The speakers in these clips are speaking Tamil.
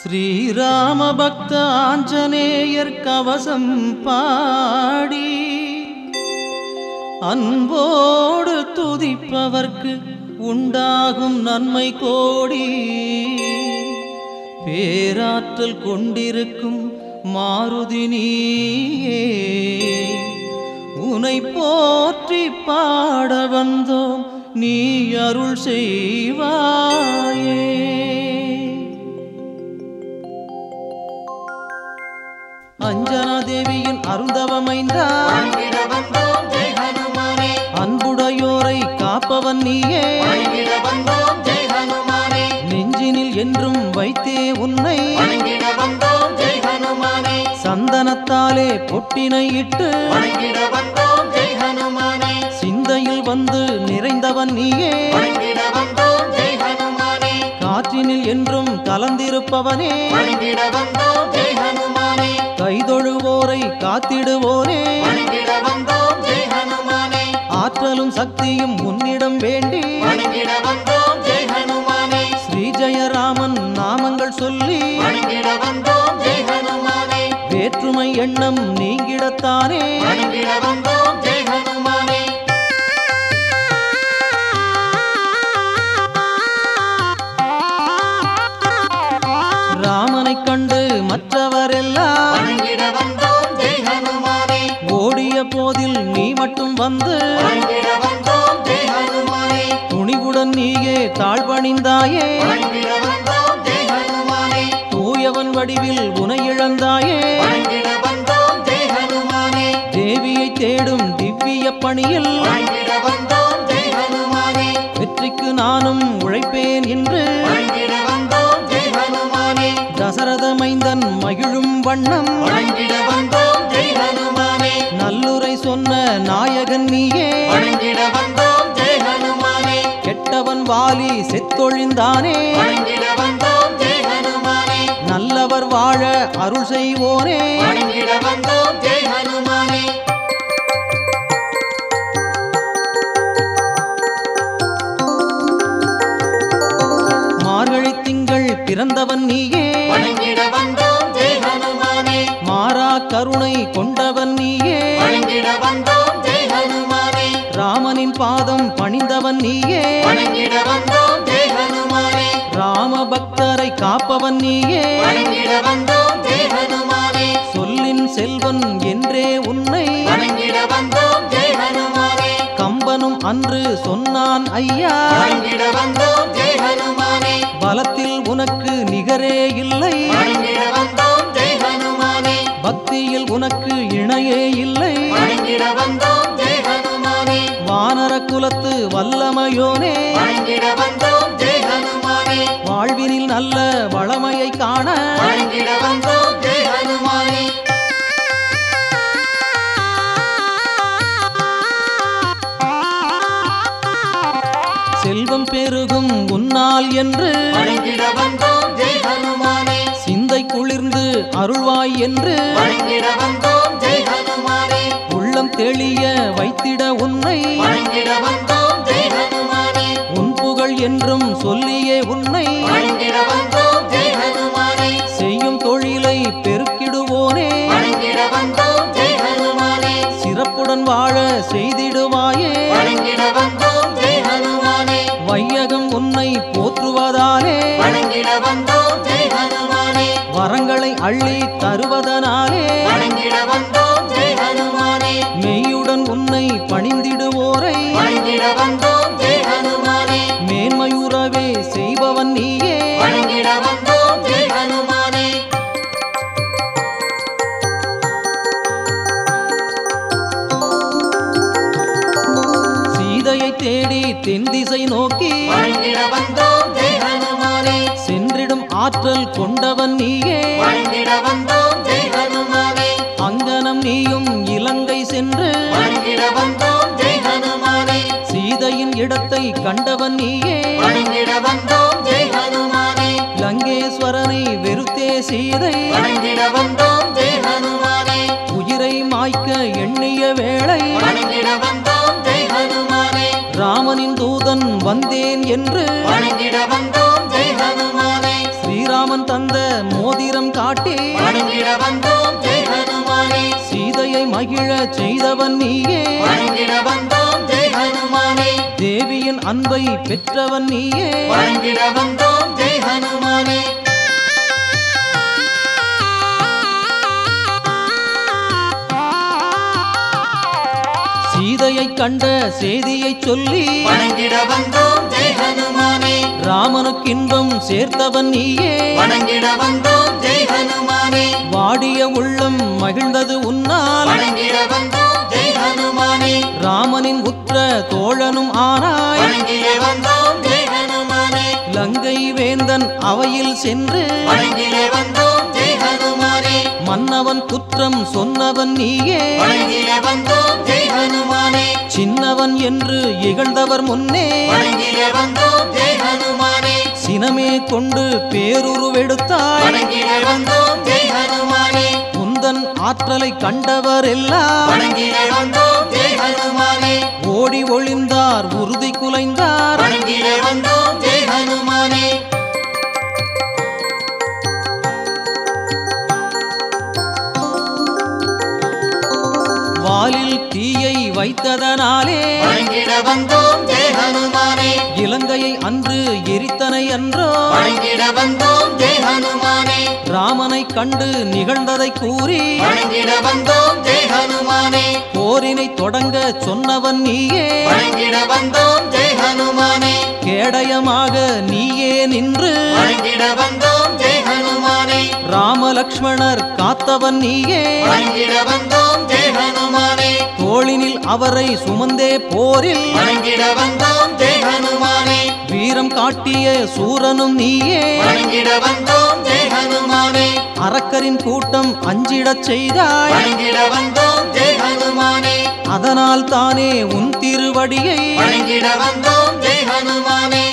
ஸ்ரீராம பக்த ஆஞ்சநேயர் கவசம் பாடி அன்போடு துதிப்பவர்க்கு உண்டாகும் நன்மை கோடி பேராற்றல் கொண்டிருக்கும் மாருதி நீயே உனை போற்றி பாட வந்தோம் நீ அருள் செய்வாயே அஞ்சனா தேவியின் அருந்தவமைந்தா வணங்கிட வந்தோம் ஜெய் ஹனுமானே அன்புடையோரை காப்பவன் நீயே வணங்கிட வந்தோம் ஜெய் ஹனுமானே நெஞ்சினில் என்றும் வைத்தே உன்னை வணங்கிட வந்தோம் ஜெய் ஹனுமானே சந்தனத்தாலே பொட்டினை இட்டு வணங்கிட வந்தோம் ஜெய் ஹனுமானே சிந்தையில் வந்து நிறைந்தவன் நீயே வணங்கிட வந்தோம் ஜெய் ஹனுமானே காற்றினில் என்றும் கலந்திருப்பவனே வணங்கிட வந்தோம் ஜெய் ஹனுமானே கைதொழுவோரை காத்திடுவோனே வணங்கிட வந்தோம் ஜெய் ஹனுமானே ஆற்றலும் சக்தியும் உன்னிடம் வேண்டி வணங்கிட வந்தோம் ஜெய் ஹனுமானே ஸ்ரீ ஜெயராமன் நாமங்கள் சொல்லி வணங்கிட வந்தோம் ஜெய் ஹனுமானே வேற்றுமை எண்ணம் நீங்கிடத்தானே வணங்கிட வந்தோம் ஜெய் ஹனுமானே ராமனைக் கண்டு மற்றவரெல்லாம் வணங்கிட வந்தோம் ஜெய் ஹனுமானே ஓடிய போதில் நீ மட்டும் வந்து வணங்கிட வந்தோம் ஜெய் ஹனுமானே துணிவுடன் நீயே தாழ்பணிந்தாயே வணங்கிட வந்தோம் ஜெய் ஹனுமானே தூயவன் வடிவில் உனை இழந்தாயே வணங்கிட வந்தோம் ஜெய் ஹனுமானே தேவியை தேடும் திவ்ய பணியில் வணங்கிட வந்தோம் ஜெய் ஹனுமானே வெற்றிக்கு நானும் உழைப்பேன் என்று வணங்கிட வந்தோம் ஜெய் ஹனுமானே தசரத மைந்தன் மகிழும் வண்ணம் வணங்கிட வந்தோம் ஜெய் ஹனுமானே நல்லுரை சொன்ன நாயகன் நீயே வணங்கிட வந்தோம் ஜெய் ஹனுமானே கெட்டவன் வாலி செத்தொழிந்தானே வணங்கிட வந்தோம் ஜெய் ஹனுமானே நல்லவர் வாழ அருள் செய்வோனே வணங்கிட வந்தோம் ஜெய் ஹனுமானே மார்கழி திங்கள் பிறந்தவன் நீயே வணங்கிட வந்தோம் ஜெய் ஹனுமானே மாறா கருணை கொண்டவன் நீயே வணங்கிட வந்தோம் ஜெய் ஹனுமானே ராமனின் பாதம் பணிந்தவன் நீயே வணங்கிட வந்தோம் ஜெய் ஹனுமானே ராம பக்தரை காப்பவன் நீயே வணங்கிட வந்தோம் ஜெய் ஹனுமானே சொல்லின் செல்வன் என்றே உன்னை வணங்கிட வந்தோம் ஜெய் ஹனுமானே கம்பனும் அன்று சொன்னான் ஐயா வணங்கிட வந்தோம் ஜெய் ஹனுமானே பலத்தில் உனக்கு நிகரே இல்லை வணங்கிட வந்தோம் ஜெய் ஹனுமானே பக்தியில் உனக்கு இணையே இல்லை வணங்கிட வந்தோம் ஜெய் ஹனுமானே வானர குலத்து வல்லமையோனே வணங்கிட வந்தோம் ஜெய் ஹனுமானே வாழ்வினில் நல்ல வளமையை காண வணங்கிட வந்தோம் ஜெய் ஹனுமானே செல்வம் பெருகும் உன்னால் என்று வணங்கிட வந்தோம் ஜெய் ஹனுமானே சிந்தை குளிர்ந்து அருள்வாய் என்று வணங்கிட வந்தோம் ஜெய் ஹனுமானே உள்ளம் தெளிய வைத்திட உன்னை வணங்கிட வந்தோம் ஜெய் ஹனுமானே உன் புகழ் என்றும் சொல்லியே உன்னை வணங்கிட வந்தோம் ஜெய் ஹனுமானே செய்யும் தொழிலை பெருக்கிடுவோனே வணங்கிட வந்தோம் ஜெய் ஹனுமானே சிறப்புடன் வாழ செய்திடுவாயே வணங்கிட வந்தோம் ஜெய் ஹனுமானே வையகம் உன்னை போற்றுவதாலே வணங்கிட வந்தோம் ஜெய் ஹனுமானே வரங்களை அள்ளி தருவதனாலே வணங்கிட வந்தோம் ஜெய் ஹனுமானே மெய்யுடன் உன்னை பணிந்திடுவோரை வணங்கிட வந்தோம் ஜெய் ஹனுமானே மேன்மையுறவே செய்பவன் நீயே வணங்கிட வந்தோம் ஜெய் ஹனுமானே சீதையை தேடி தென் திசை நோக்கி வணங்கிட வந்தோம் ஜெய் ஹனுமானே சென்றிடும் ஆற்றல் கொண்டவன் நீயே வணங்கிட வந்தோம் ஜெய் ஹனுமானே அங்கனம் நீயும் இலங்கை சென்று வணங்கிட வந்தோம் ஜெய் ஹனுமானே சீதையின் இடத்தை கண்டவன் நீயே வணங்கிட வந்தோம் ஜெய் ஹனுமானே லங்கேஸ்வரனை வெறுத்தே சீதை வணங்கிட வந்தோம் ஜெய் ஹனுமானே உயிரை மாய்க்க எண்ணிய வேளை வணங்கிட வந்தோம் ஜெய் ஹனுமானே ராமனின் தூதன் வந்தேன் என்று வணங்கிட வந்தோம் ஜெய் ஹனுமானே ஸ்ரீராம ஸ்ரீராமன் தந்த மோதிரம் காட்டி வணங்கிட வந்தோம் ஜெய் ஹனுமானே சீதையை மகிழ செய்தவன் நீயே வணங்கிட வந்தோம் ஜெய் ஹனுமானே தேவியின் அன்பை பெற்றவன் நீயே வணங்கிட வந்தோம் ஜெய் ஹனுமானே சீதையை கண்ட செய்தியை சொல்லி வணங்கிட வந்தோம் ஜெய் ஹனுமானே ராமனுக்கு இன்பம் சேர்த்தவன் நீயே வணங்கிட வந்தோம் ஜெய் ஹனுமானே வாடிய உள்ளம் மகிழ்ந்தது உன்னால் வணங்கிட வந்தோம் ஜெய் ஹனுமானே ராமனின் உற்ற தோழனும் ஆனாய் வணங்கிட வந்தோம் ஜெய் ஹனுமானே லங்கை வேந்தன் அவையில் சென்று வணங்கிட வந்தோம் ஜெய் ஹனுமானே மன்னவன் குற்றம் சொன்னவன் நீயே வணங்கிட வந்தோம் ஜெய் ஹனுமானே சின்னவன் என்று இகழ்ந்தவர் முன்னே வணங்கிட வந்தோம் ஜெய் ஹனுமானே சினமே கொண்டு பேருருவெடுத்தாய் வணங்கிட வந்தோம் ஜெய் ஹனுமானே உந்தன் ஆற்றலை கண்டவர் எல்லாம் வணங்கிட வந்தோம் ஜெய் ஹனுமானே ஓடி ஒளிந்தார் உறுதி குலைந்தார் வணங்கிட வந்தோம் ஜெய் ஹனுமானே வாலில் தீயை வைத்ததனாலே வணங்கிட வந்தோம் ஜெய் ஹனுமானே இலங்கையை அன்று எரித்தனை அன்றோ வணங்கிட வந்தோம் ஜெய் ஹனுமானே ராமனை கண்டு நிகழ்ந்ததை கூறி வணங்கிட வந்தோம் ஜெய் ஹனுமானே போரினை தொடங்க சொன்னவன் நீயே வணங்கிட வந்தோம் ஜெய் ஹனுமானே கேடயமாக நீயே நின்று வணங்கிட வந்தோம் ஜெய் ஹனுமானே ராமலக்ஷ்மணர் காத்தவன் நீயே வணங்கிட வந்தோம் ஜெய் ஹனுமானே தோளினில் அவரை சுமந்தே போரில் வணங்கிட வந்தோம் ஜெய் ஹனுமானே வீரம் காட்டிய சூரனும் நீயே வணங்கிட வந்தோம் ஜெய் ஹனுமானே அரக்கரின் கூட்டம் அஞ்சிடச் செய்தாய் வணங்கிட வந்தோம் ஜெய் ஹனுமானே அதனால் தானே உன் திருவடியை வணங்கிட வந்தோம் ஜெய் ஹனுமானே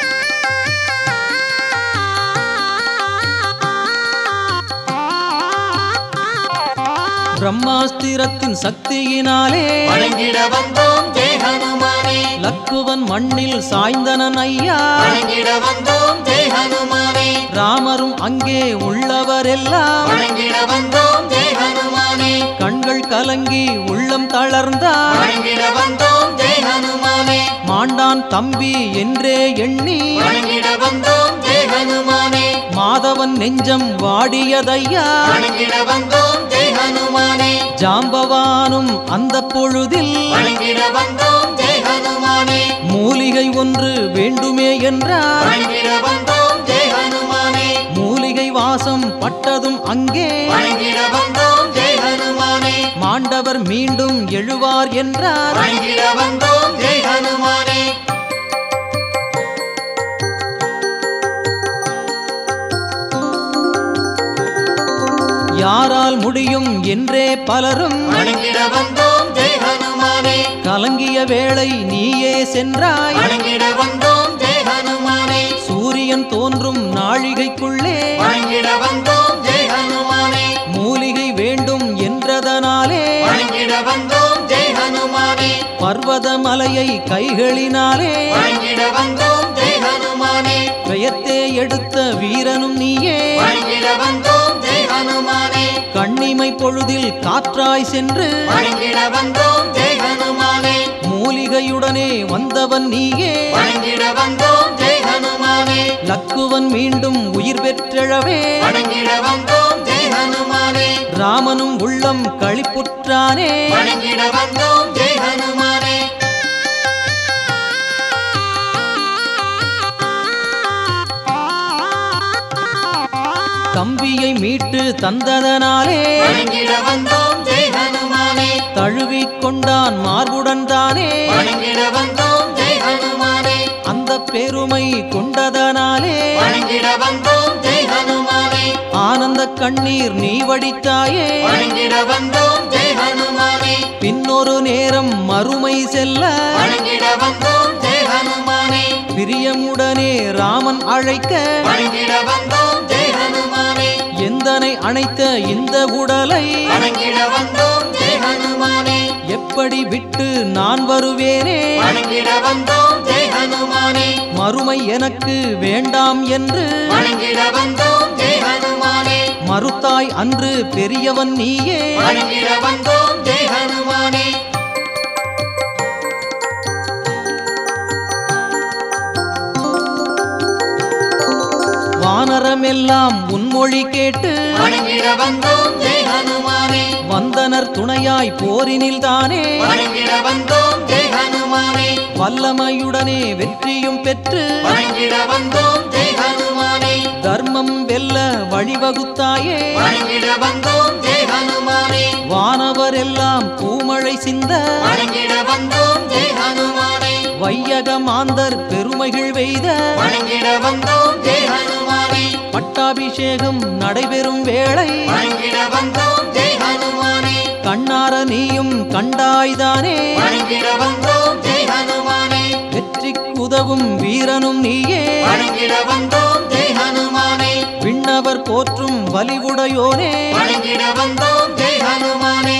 பிரம்மாஸ்திரத்தின் சக்தியினாலே வணங்கிட வந்தோம் ஜெய் ஹனுமானே லக்குவன் மண்ணில் சாய்ந்தனன் ஐயா வணங்கிட வந்தோம் ஜெய் ஹனுமானே ராமரும் அங்கே உள்ளவரெல்லாம் வணங்கிட வந்தோம் ஜெய் ஹனுமானே கண்கள் கலங்கி உள்ளம் தளர்ந்தார் வணங்கிட வந்தோம் ஜெய் ஹனுமானே மாண்டான் தம்பி என்றே எண்ணி வணங்கிட வந்தோம் ஜெய் ஹனுமானே மாதவன் நெஞ்சம் வாடியதையா வணங்கிட வந்தோம் ஜெய் ஹனுமானே ஜாம்பவானும் அந்த பொழுதில் வணங்கிட வந்தோம் ஜெய் ஹனுமானே மூலிகை ஒன்று வேண்டுமே என்றார் வணங்கிட வந்தோம் ஜெய் ஹனுமானே மூலிகை வாசம் பட்டதும் அங்கே வணங்கிட வந்தோம் ஜெய் ஹனுமானே மாண்டவர் மீண்டும் எழுவார் என்றார் வணங்கிட வந்தோம் ஜெய் ஹனுமானே யாரால் முடியும் என்றே பலரும் வணங்கிட வந்தோம் ஜெய் ஹனுமானே கலங்கிய வேளை நீயே சென்றாய் வணங்கிட வந்தோம் ஜெய் ஹனுமானே சூரியன் தோன்றும் நாழிகைக்குள்ளே வணங்கிட வந்தோம் ஜெய் ஹனுமானே மூலிகை வேண்டும் என்றதனாலே வணங்கிட வந்தோம் ஜெய் ஹனுமானே பர்வத மலையை கைகளினாலே வணங்கிட வந்தோம் ஜெய் ஹனுமானே பெயர்த்தே எடுத்த வீரனும் நீயே வணங்கிட வந்தோம் ஜெய் ஹனுமானே கண்ணிமை பொழுதில் காற்றாய் சென்று வணங்கிட வந்தோம் ஜெய் ஹனுமானே மூலிகையுடனே வந்தவன் நீயே வணங்கிட வந்தோம் ஜெய் ஹனுமானே லக்குவன் மீண்டும் உயிர் பெற்றெழவே வணங்கிட வந்தோம் ஜெய் ஹனுமானே ராமனும் உள்ளம் களிப்புற்றானே வணங்கிட வந்தோம் ஜெய் ஹனுமானே தம்பியை மீட்டு தந்ததனாலே வணங்கிட வந்தோம் ஜெய் ஹனுமானே தழுவிக் கொண்டான் மார்புடன் தானே வணங்கிட வந்தோம் ஜெய் ஹனுமானே அந்த பெருமை கொண்டதனாலே வணங்கிட வந்தோம் ஜெய் ஹனுமானே ஆனந்த கண்ணீர் நீ வடித்தாயே வணங்கிட வந்தோம் ஜெய் ஹனுமானே பின்னொரு நேரம் மறுமை செல்ல வணங்கிட வந்தோம் ஜெய் ஹனுமானே பிரியமுடனே ராமன் அழைக்க வணங்கிட வந்தோம் ஜெய் ஹனுமானே எந்தனை அணைத்த இந்த உடலை வணங்கிட வந்தோம் ஜெய் ஹனுமானே எப்படி விட்டு நான் வருவேனே வணங்கிட வந்தோம் ஜெய் ஹனுமானே மறுமை மறுமை எனக்கு வேண்டாம் என்று வணங்கிட வந்தோம் ஜெய் ஹனுமானே மறுத்தாய் அன்று பெரியவன் நீயே வணங்கிட வந்தோம் ஜெய் ஹனுமானே வானரமெல்லாம் உன்மொழி கேட்டு வணங்கிட வந்தோம் ஜெய் ஹனுமானே வந்தனர் துணையாய் போரினில் தானே வணங்கிட வந்தோம் ஜெய் ஹனுமானே வல்லமையுடனே வெற்றியும் பெற்று வணங்கிட வந்தோம் ஜெய் ஹனுமானே தர்மம் வெல்ல வழிவகுத்தாயே வணங்கிட வந்தோம் ஜெய் ஹனுமானே வானவர் எல்லாம் பூமழை சிந்த வணங்கிட வந்தோம் ஜெய் ஹனுமானே வையக மாந்தர் பெருமைகள் வெய்த வணங்கிட வந்தோம் ஜெய் ஹனுமானே பட்டாபிஷேகம் நடைபெறும் வேளை வணங்கிட வந்தோம் ஜெய் ஹனுமானே கண்ணார நீயும் கண்டாய்தானே வணங்கிட வந்தோம் ஜெய் ஹனுமானே வெற்றிக்குதவும் வீரனும் நீயே வணங்கிட வந்தோம் ஜெய் ஹனுமானே விண்ணவர் போற்றும் வலிவுடையோனே வணங்கிட வந்தோம் ஜெய் ஹனுமானே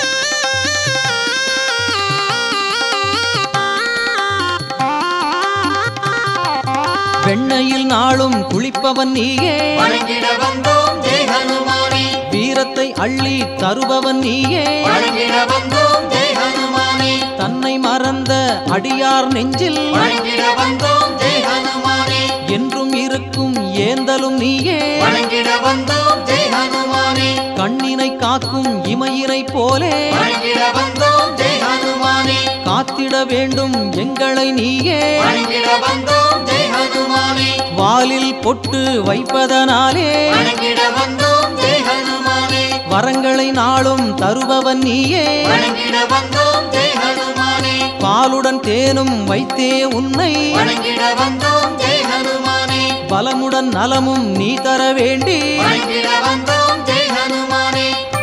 வெண்ணையில் நாளும் குளிப்பவன் நீயே வணங்கிட வந்தோம் ஜெய் ஹனுமானே வீரத்தை அள்ளி தருபவன் நீயே வணங்கிட வந்தோம் ஜெய் ஹனுமானே தன்னை மறந்த அடியார் நெஞ்சில் வணங்கிட வந்தோம் ஜெய் ஹனுமானே என்றும் இருக்கும் ஏந்தலும் நீயே வணங்கிட வந்தோம் ஜெய் ஹனுமானே கண்ணினை காக்கும் இமையினை போலே வணங்கிட வந்தோம் ஜெய் ஹனுமானே காத்திட வேண்டும் எங்களை நீயே வணங்கிட வந்தோம் ஜெய் ஹனுமானே வாலில் பொட்டு வைப்பதனாலே வணங்கிட வந்தோம் ஜெய் ஹனுமானே வரங்களை நாளும் தருபவன் நீயே வணங்கிட வந்தோம் ஜெய் ஹனுமானே பாலுடன் தேனும் வைத்தே உன்னை வணங்கிட வந்தோம் ஜெய் ஹனுமானே பலமுடன் நலமும் நீ தர வேண்டி வணங்கிட வந்தோம் ஜெய் ஹனுமானே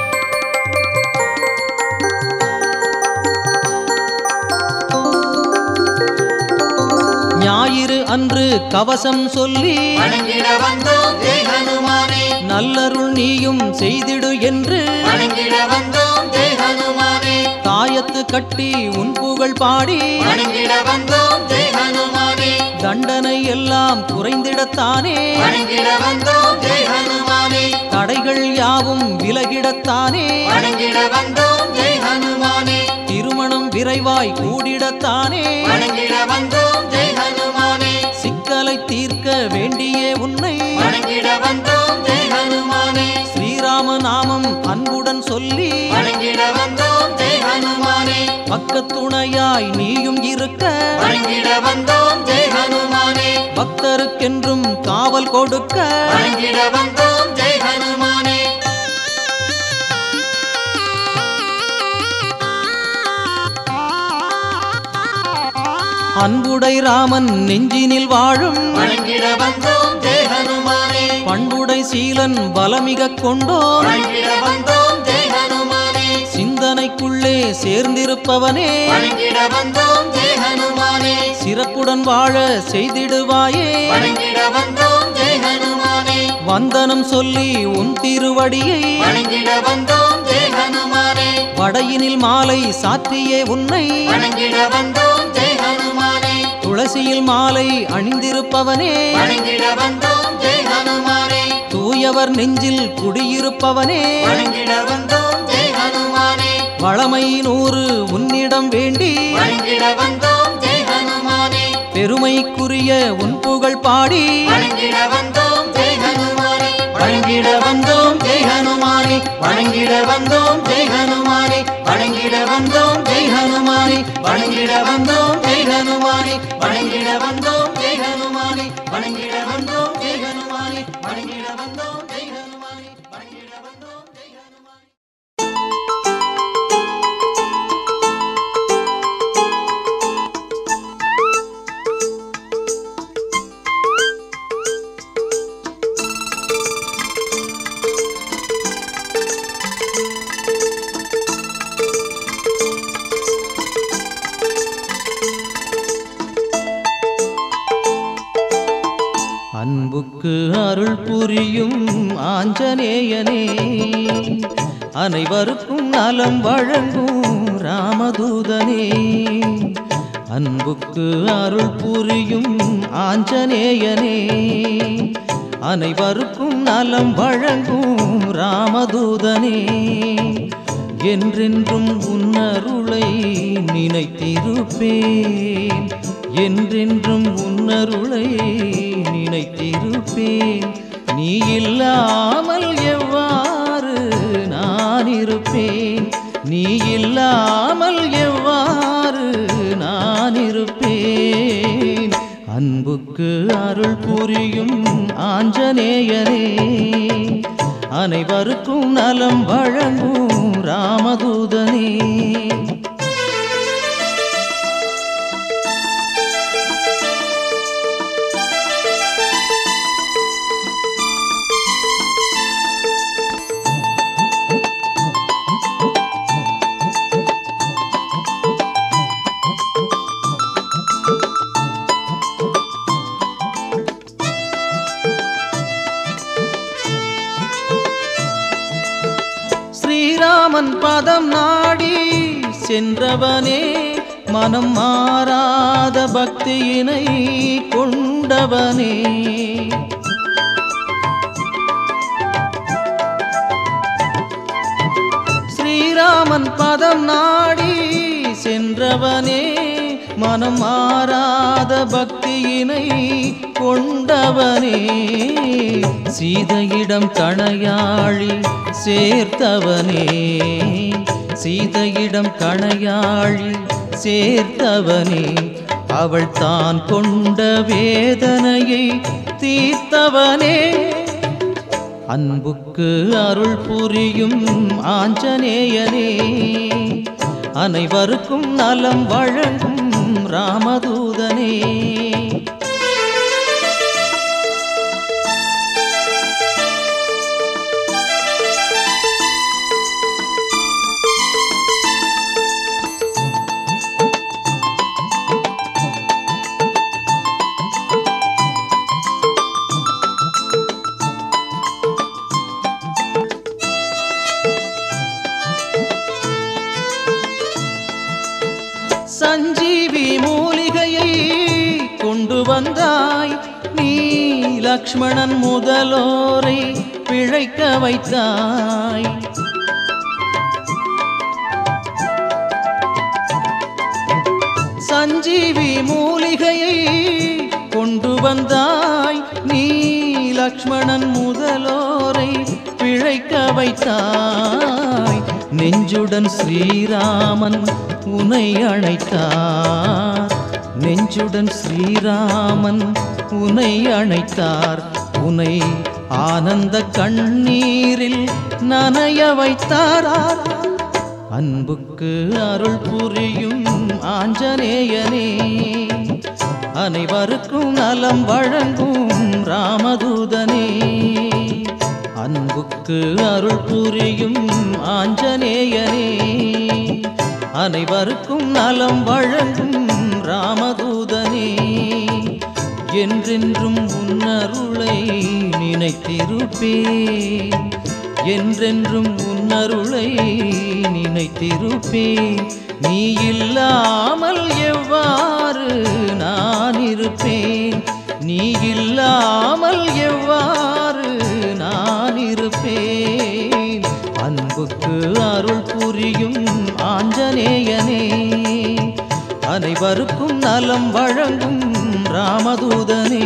ஞாயிறு அன்று கவசம் சொல்லி வணங்கிட வந்தோம் ஜெய் ஹனுமானே நல்லருள் நீயும் செய்திடு என்று வணங்கிட வந்தோம் ஜெய் ஹனுமானே தாயத்து கட்டி உன் புகழ் பாடி வணங்கிட வந்தோம் ஜெய் ஹனுமானே தண்டனை எல்லாம் குறைந்திடத்தானே வணங்கிட வந்தோம் ஜெய் ஹனுமானே தடைகள் யாவும் விலகிடத்தானே வணங்கிட வந்தோம் ஜெய் ஹனுமானே திருமணம் விரைவாய் கூடிடத்தானே வணங்கிட வந்தோம் ஜெய் ஹனுமானே சிக்கலை தீர்க்க வேண்டியே உன்னை வணங்கிட வந்தோம் ஜெய் ஹனுமானே ஸ்ரீராம நாமம் அன்புடன் சொல்லி வணங்கிட வந்தோம் ஜெய் ஹனுமானே பக்கத்துணையாய் நீயும் இருக்க வணங்கிட வந்தோம் ஜெய் ஹனுமானே பக்தருக்கென்றும் காவல் கொடுக்க வணங்கிட வந்தோம் ஜெய் ஹனுமானே அன்புடை ராமன் நெஞ்சினில் வாழும் வணங்கிட வந்தோம் ஜெய் ஹனுமானே பண்புடை சீலன் பலமிக கொண்டோன் வணங்கிட வந்தோம் ஜெய் ஹனுமானே சிந்தனைக்குள்ளே சேர்ந்திருப்பவனே வணங்கிட வந்தோம் ஜெய் ஹனுமானே சிறப்புடன் வாழ செய்திடுவாயே வணங்கிட வந்தோம் ஜெய் ஹனுமானே வந்தனம் சொல்லி உன் திருவடியை வணங்கிட வந்தோம் ஜெய் ஹனுமானே வடையினில் மாலை சாற்றியே உன்னை வணங்கிட வந்தோம் ஜெய் ஹனுமானே துளசியில் மாலை அணிந்திருப்பவனே வணங்கிட வந்தோம் ஜெய் ஹனுமானே தூயவர் நெஞ்சில் குடியிருப்பவனே வணங்கிட வந்தோம் ஜெய் ஹனுமானே வளமை நூறு உன்னிடம் வேண்டி வணங்கிட வந்தோம் ஜெய் ஹனுமானே பெருமைக்குரிய உன் புகழ் பாடி வணங்கிட வந்தோம் ஜெய் ஹனுமானே வணங்கிட வந்தோம் ஜெய் ஹனுமானே வணங்கிட வந்தோம் ஜெய் ஹனுமானே வணங்கிட வந்தோம் ஜெய் ஹனுமானே வணங்கிட வந்தோம் ஜெய் ஹனுமானே வணங்கிட வந்தோம் ஜெய் ஹனுமானே வணங்கிட வந்தோம் ஜெய் ஹனுமானே வணங்கிட வந்தோம் ஜெய் ஹனுமானே வணங்கிட வந்தோம் ஜெய் ஹனுமானே அன்புக்கு அருள் புரியும் ஆஞ்சநேயனே அனைவருக்கும் நலம் வழங்கும் ராமதூதனே அன்புக்கு அருள் புரியும் ஆஞ்சநேயனே அனைவருக்கும் நலம் வழங்கும் ராமதூதனே என்றென்றும் உன்னருளை நினைத்திருப்பேன் என்றென்றும் உன்னருளை நினைத்திருப்பேன் நீ இல்லாமல் எவ்வாறு நான் இருப்பேன் நீ இல்லாமல் எவ்வாறு நான் இருப்பேன் அன்புக்கு அருள் புரியும் ஆஞ்சநேயனே அனைவருக்கும் நலம் வழங்கும் ராமதூதனே ஸ்ரீராமன் பதம் நாடி சென்றவனே மனம் மாறாத பக்தியினை கொண்டவனே ஸ்ரீராமன் பதம் நாடி சென்றவனே மனம் மாறாத பக்தியினை கொண்டவனே சீதையிடம் கணையாழி சேர்த்தவனே சீதையிடம் கணையாழி சேர்த்தவனே அவள் தான் கொண்ட வேதனையை தீர்த்தவனே அன்புக்கு அருள் புரியும் ஆஞ்சநேயனே அனைவருக்கும் நலம் வழங்கும் ராமதூதனே சஞ்சீவி மூலிகையை கொண்டு வந்தாய் நீ லக்ஷ்மணன் முதலோரை பிழைக்க வைத்தாய் சஞ்சீவி மூலிகையை கொண்டு வந்தாய் நீ லக்ஷ்மணன் முதலோரை பிழைக்க வைத்தாய் நெஞ்சுடன் ஸ்ரீராமன் உனை அழைத்தார் நெஞ்சுடன் ஸ்ரீராமன் உனை அழைத்தார் உனை ஆனந்த கண்ணீரில் நனைய வைத்தாரார் அன்புக்கு அருள் புரியும் ஆஞ்சநேயனே அனைவருக்கும் நலம் வழங்கும் ராமதூதனே அன்புக்கு அருள் புரியும் ஆஞ்சநேயனே அனைவருக்கும் நலம் வழங்கும் ராமதூதனே என்றென்றும் உன்னருளை நினைத்திருப்பேன் என்றென்றும் உன்னருளை நினைத்திருப்பேன் நீ இல்லாமல் எவ்வாறு நான் இருப்பேன் நீ இல்லாமல் எவ்வாறு நான் இருப்பேன் அன்புக்கு அருள் புரியும் ஆஞ்சநேயனே அனைவருக்கும் நலம் வழங்கும் ராமதூதனே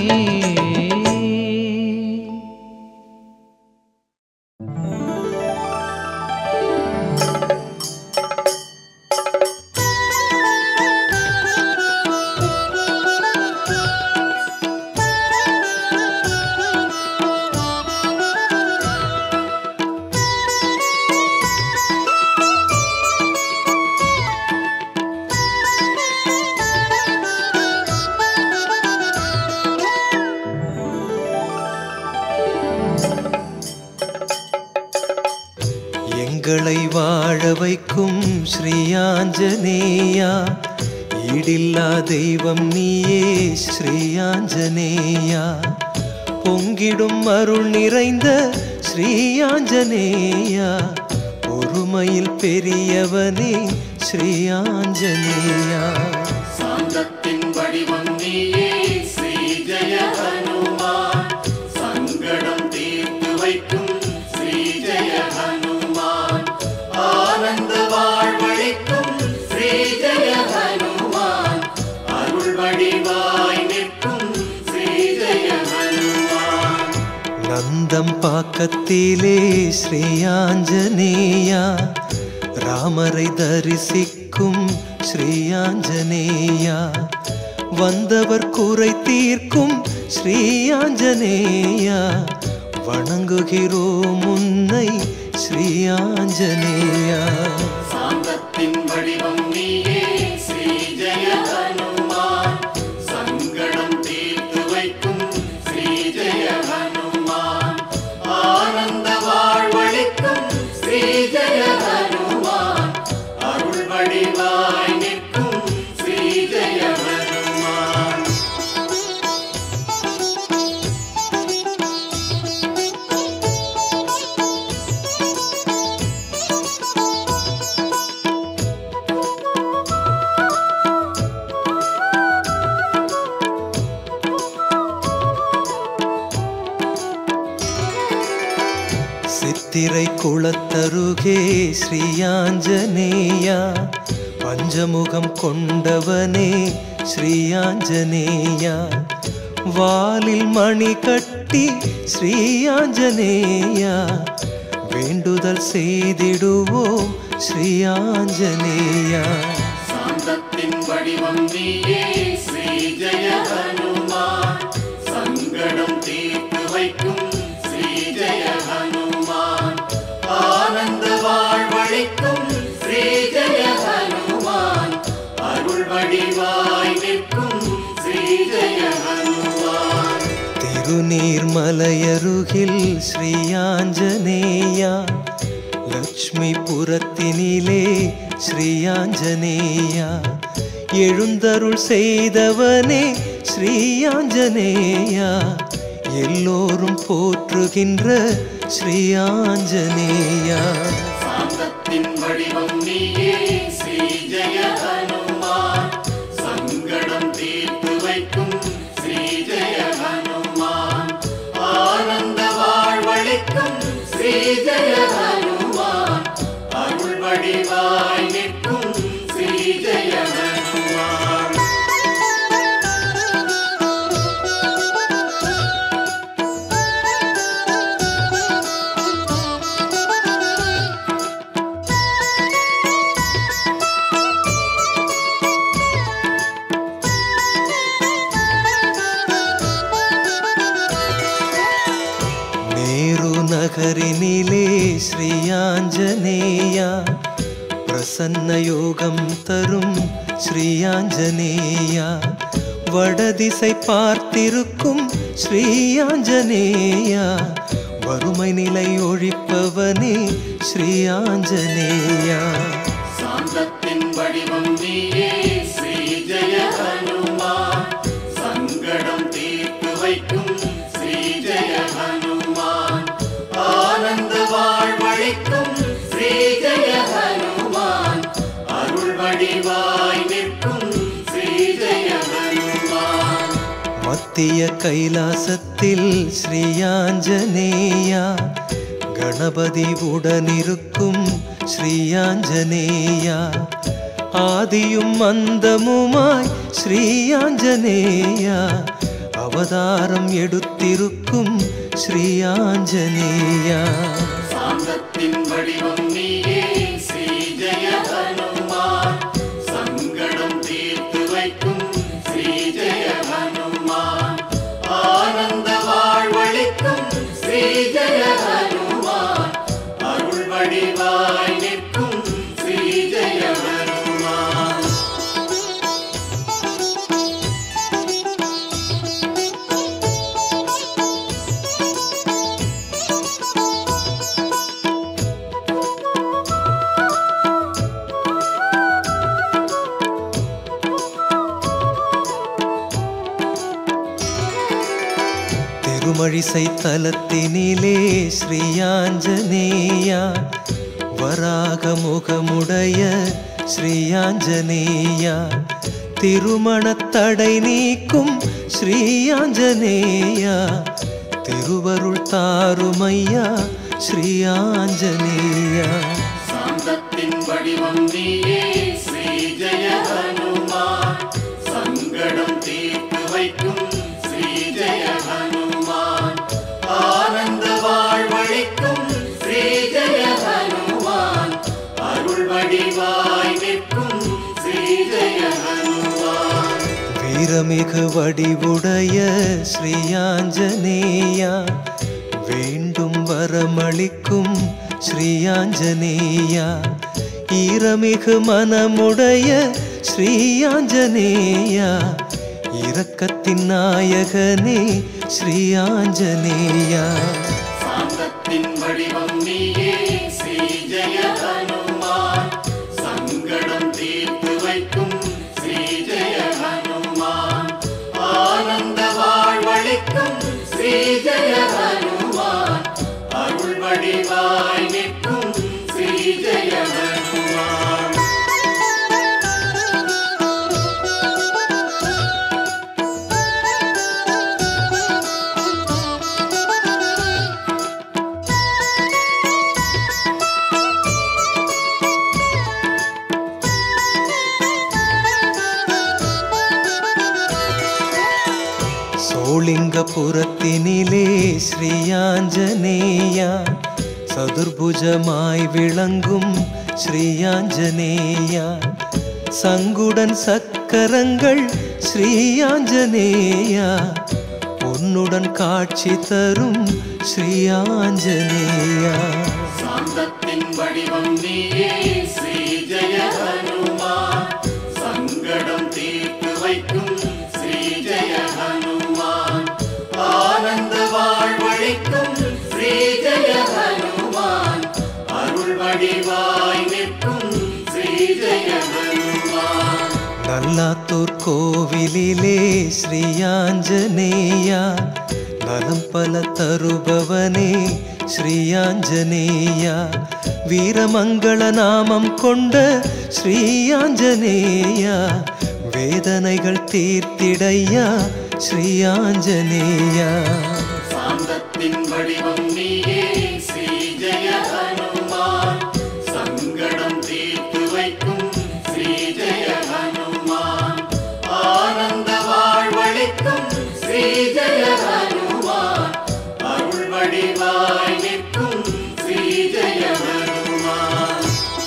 எங்களை வாழ வைக்கும் ஸ்ரீயாஞ்சனேயா ஈடில்லா தெய்வம் நீயே ஸ்ரீயாஞ்சனேயா பொங்கிடும் அருள் நிறைந்த ஸ்ரீயாஞ்சனேயா பொறுமையில் பெரியவனே ஸ்ரீயாஞ்சனேயா சாந்தத்தின் வடிவம் நீயே ஸ்ரீ நந்தம் பாக்கத்திலே ஸ்ரீயாஞ்சனேயா ராமரை தரிசிக்கும் ஸ்ரீயாஞ்சனேயா வந்தவர் குறை தீர்க்கும் ஸ்ரீயாஞ்சனேயா வணங்குகிறோம் உன்னை ஸ்ரீயாஞ்சனேயா சாந்தத்தின் வடிவம் நீயே ஸ்ரீ ஜெய ஹனுமான் சங்கடம் தீர்த்து வைக்கும் ஸ்ரீ ஜெய ஹனுமான் ஆனந்த வாழ்வழிக்கும் ஸ்ரீ ஜெய ஹனுமான் அருள் வடிவாய் நிற்கும் ஸ்ரீ ஜெய ஹனுமான் சித்திரை குளத்தருகே ஸ்ரீயாஞ்சனேயா பஞ்சமுகம் கொண்டவனே ஸ்ரீயாஞ்சனேயா வாலில் மணி கட்டி ஸ்ரீயாஞ்சனேயா வேண்டுதல் செய்திடுவோம் ஸ்ரீயாஞ்சனேயா சாந்தத்தின் வடிவம் நீயே ஸ்ரீ ஜெய ஹனுமான் சங்கடம் தீர்த்து வைக்கும் ஸ்ரீ ஜெய ஹனுமான் ஆனந்த வாழ்வழிக்கும் ஸ்ரீ ஜெய ஹனுமான் அருள் வடிவாய் நிற்கும் ஸ்ரீ ஜெய ஹனுமான் திருநீர்மலையருகில் ஸ்ரீயாஞ்சனேயா லக்ஷ்மிபுரத்தினிலே ஸ்ரீயாஞ்சனேயா எழுந்தருள் செய்தவனே ஸ்ரீயாஞ்சனேயா எல்லோரும் போற்றுகின்ற ஸ்ரீயாஞ்சனேயா சாந்தத்தின் வடிவம் நீயே ஸ்ரீ ஜெய ஹனுமான் சங்கடம் தீர்த்து வைக்கும் ஸ்ரீ ஜெய ஹனுமான் ஆனந்த வாழ்வழிக்கும் ஸ்ரீ ஜெய ஹனுமான் அருள் வடிவாய் நிற்கும் ஸ்ரீ ஜெய ஹனுமான் நேரு நகரினிலே ஸ்ரீயாஞ்சனேயா பிரசன்ன யோகம் தரும் ஸ்ரீயாஞ்சனேயா வடதிசை பார்த்திருக்கும் ஸ்ரீயாஞ்சனேயா வறுமை நிலை ஒழிப்பவனே ஸ்ரீயாஞ்சனேயா சாந்தத்தின் வடிவம் நீயே ஸ்ரீ ஜெய ஹனுமான் சங்கடம் தீர்த்து வைக்கும் ஸ்ரீ ஜெய ஹனுமான் ஆனந்த வாழ்வழிக்கும் ஸ்ரீ ஜெய ஹனுமான் அருள் வடிவாய் நிற்கும் ஸ்ரீ ஜெய ஹனுமான் மத்திய கைலாசத்தில் ஸ்ரீயாஞ்சனேயா கணபதி உடனிருக்கும் ஸ்ரீயாஞ்சனேயா ஆதியும் அந்தமுமாய் ஸ்ரீயாஞ்சனேயா அவதாரம் எடுத்திருக்கும் ஸ்ரீயாஞ்சனேயா சாந்தத்தின் வடிவம் நீயே ஸ்ரீ ஜெய ஹனுமான் சங்கடம் தீர்த்து வைக்கும் ஸ்ரீ ஜெய ஹனுமான் ஆனந்த வாழ்வழிக்கும் ஸ்ரீ ஜெய ஹனுமான் அருள் வடிவாய் நிற்கும் ஸ்ரீ ஜெய ஹனுமான் திருமழிசை தலத்தினிலே ஸ்ரீயாஞ்சனேயா வராக முகமுடைய ஸ்ரீயாஞ்சனேயா திருமணத் தடை நீக்கும் ஸ்ரீயாஞ்சனேயா திருவருள் தாருமையா ஸ்ரீயாஞ்சனேயா சாந்தத்தின் வடிவம் நீயே ஸ்ரீ ஜெய ஹனுமான் சங்கடம் தீர்த்து வைக்கும் ஸ்ரீ ஜெய ஹனுமான் ஆனந்த வீரமிகு வடிவுடைய ஸ்ரீயாஞ்சனேயா வேண்டும் வரமளிக்கும் ஸ்ரீயாஞ்சனேயா ஈரமிகு மனமுடைய ஸ்ரீயாஞ்சனேயா இரக்கத்தின் நாயகனே ஸ்ரீயாஞ்சனேயா சாந்தத்தின் வடிவம் நீயே ஸ்ரீ ஜெய ஹனுமான் சங்கடம் தீர்த்து வைக்கும் ஸ்ரீ ஜெய ஹனுமான் ஆனந்த வாழ்வழிக்கும் ஸ்ரீ ஜெய ஹனுமான் அருள் வடிவாய் நிற்கும் ஸ்ரீ ஜெய ஹனுமான் சோளிங்கபுரத்தினிலே ஸ்ரீயாஞ்சனேயா சதுர்புஜமாய் விளங்கும் ஸ்ரீயாஞ்சனேயா சங்குடன் சக்கரங்கள் ஸ்ரீயாஞ்சனேயா பொன்னுடன் காட்சி தரும் ஸ்ரீயாஞ்சனேயா சாந்தத்தின் வடிவம் நீயே ஸ்ரீ ஜெய ஹனுமான் சங்கடம் தீர்த்து வைக்கும் ஸ்ரீ ஜெய ஹனுமான் ஆனந்த வாழ்வழிக்கும் ஸ்ரீ ஜெய ஹனுமான் அருள் வடிவாய் நிற்கும் ஸ்ரீ ஜெய ஹனுமான் நல்லாத்தூர் கோவிலிலே ஸ்ரீயாஞ்சனேயா நலம் பல தருபவனே ஸ்ரீயாஞ்சனேயா வீரமங்கள நாமம் கொண்ட ஸ்ரீயாஞ்சனேயா வேதனைகள் தீர்த்திடையா ஸ்ரீயாஞ்சனேயா சாந்தத்தின் வடிவம் நீயே ஸ்ரீ ஜெய ஹனுமான் சங்கடம் தீர்த்து வைக்கும் ஸ்ரீ ஜெய ஹனுமான் ஆனந்த வாழ்வழிக்கும் ஸ்ரீ ஜெய ஹனுமான் அருள் வடிவாய் நிற்கும் ஸ்ரீ ஜெய ஹனுமான்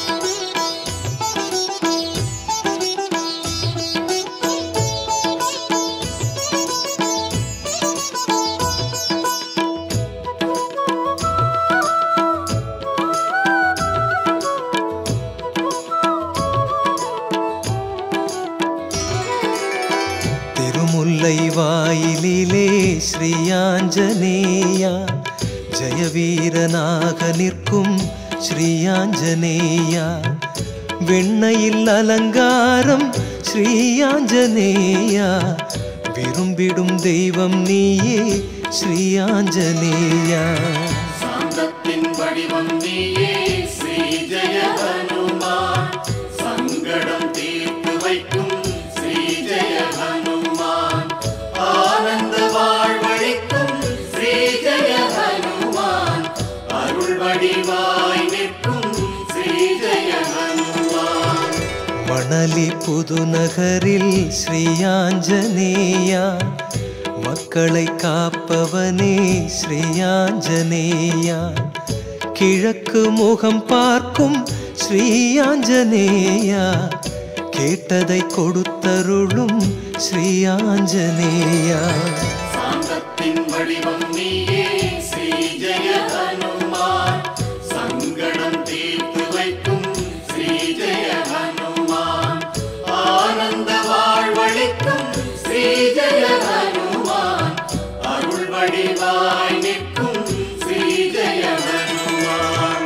திருமுல்லை வாயிலிலே ஸ்ரீயாஞ்சனேயா ஜெயவீரனாக நிற்கும் ஸ்ரீயாஞ்சனேயா வெண்ணையில் அலங்காரம் ஸ்ரீயாஞ்சனேயா விரும்பிடும் தெய்வம் நீயே ஸ்ரீயாஞ்சனேயா சாந்தத்தின் வடிவம் நீயே ஸ்ரீ ஜெய ஹனுமான் சங்கடம் தீர்த்து வைக்கும் ஸ்ரீ ஜெய ஹனுமான் ஆனந்த வாழ்வழிக்கும் ஸ்ரீ ஜெய ஹனுமான் அருள் வடிவாய் நிற்கும் ஸ்ரீ ஜெய ஹனுமான் மணலி புதுநகரில் ஸ்ரீயாஞ்சனேயா மக்களை காப்பவனே ஸ்ரீயாஞ்சனேயா கிழக்கு முகம் பார்க்கும் ஸ்ரீயாஞ்சனேயா கேட்டதை கொடுத்தருளும் ஸ்ரீயாஞ்சனேயா சாந்தத்தின் வடிவம் நீயே ஸ்ரீ ஜெய ஹனுமான் சங்கடம் தீர்த்து வைக்கும் ஸ்ரீ ஜெய ஹனுமான் ஆனந்த வாழ்வழிக்கும் ஸ்ரீ ஜெய ஹனுமான் அருள் வடிவாய் நிற்கும் ஸ்ரீ ஜெய ஹனுமான்